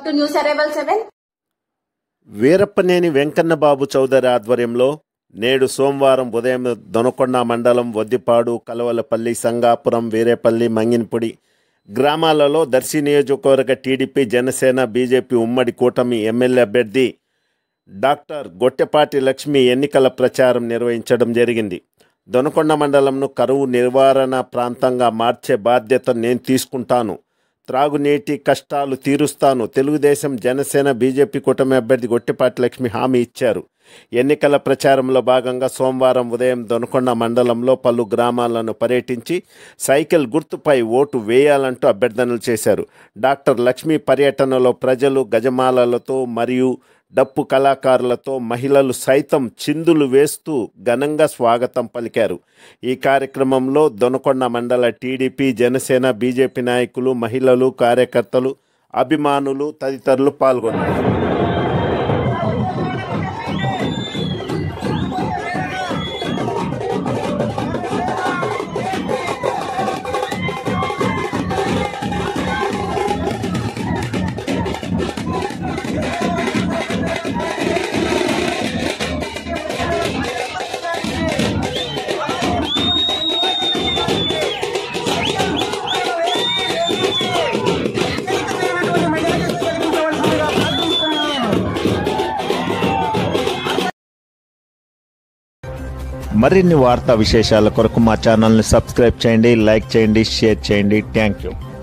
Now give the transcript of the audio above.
to News Arrival 7. వీరప్పనేని Venkanna Babu Chowdary ఆధ్వర్యంలో నేడు సోమవారం ఉదయం దొనకొండ మండలం వద్దిపాడు కలవలపల్లి సంగాపురం వీరేపల్లి మంగినపొడి గ్రామాలలో దర్శి నియోజకవర్గ టీడీపీ జనసేన బీజేపీ ఉమ్మడి కూటమి ఎమ్మెల్యే అభ్యర్థి డాక్టర్ గొట్టెపాటి లక్ష్మి ఎన్నికల ప్రచారం నిర్వహించడం జరిగింది దొనకొండ మండలంను కరువు నివారణ ప్రాంతంగా మార్చే బాధ్యత నేను తీసుకుంటాను త్రాగునీటి కష్టాలు తీరుస్తాను తెలుగుదేశం జనసేన బీజేపీ కూటమి అభ్యర్థి గొట్టిపాటి లక్ష్మి హామీ ఇచ్చారు ఎన్నికల ప్రచారంలో భాగంగా సోమవారం ఉదయం దొనకొండ మండలంలో పలు గ్రామాలను పర్యటించి సైకిల్ గుర్తుపై ఓటు వేయాలంటూ అభ్యర్థనలు చేశారు డాక్టర్ లక్ష్మి పర్యటనలో ప్రజలు గజమాలలతో మరియు డప్పు కళాకారులతో మహిళలు సైతం చిందులు వేస్తూ ఘనంగా స్వాగతం పలికారు ఈ కార్యక్రమంలో దొనకొండ మండల టీడీపీ జనసేన బీజేపీ నాయకులు మహిళలు కార్యకర్తలు అభిమానులు తదితరులు పాల్గొన్నారు మరిన్ని వార్తా విశేషాల కొరకు మా ఛానల్ని సబ్స్క్రైబ్ చేయండి లైక్ చేయండి షేర్ చేయండి థ్యాంక్ యూ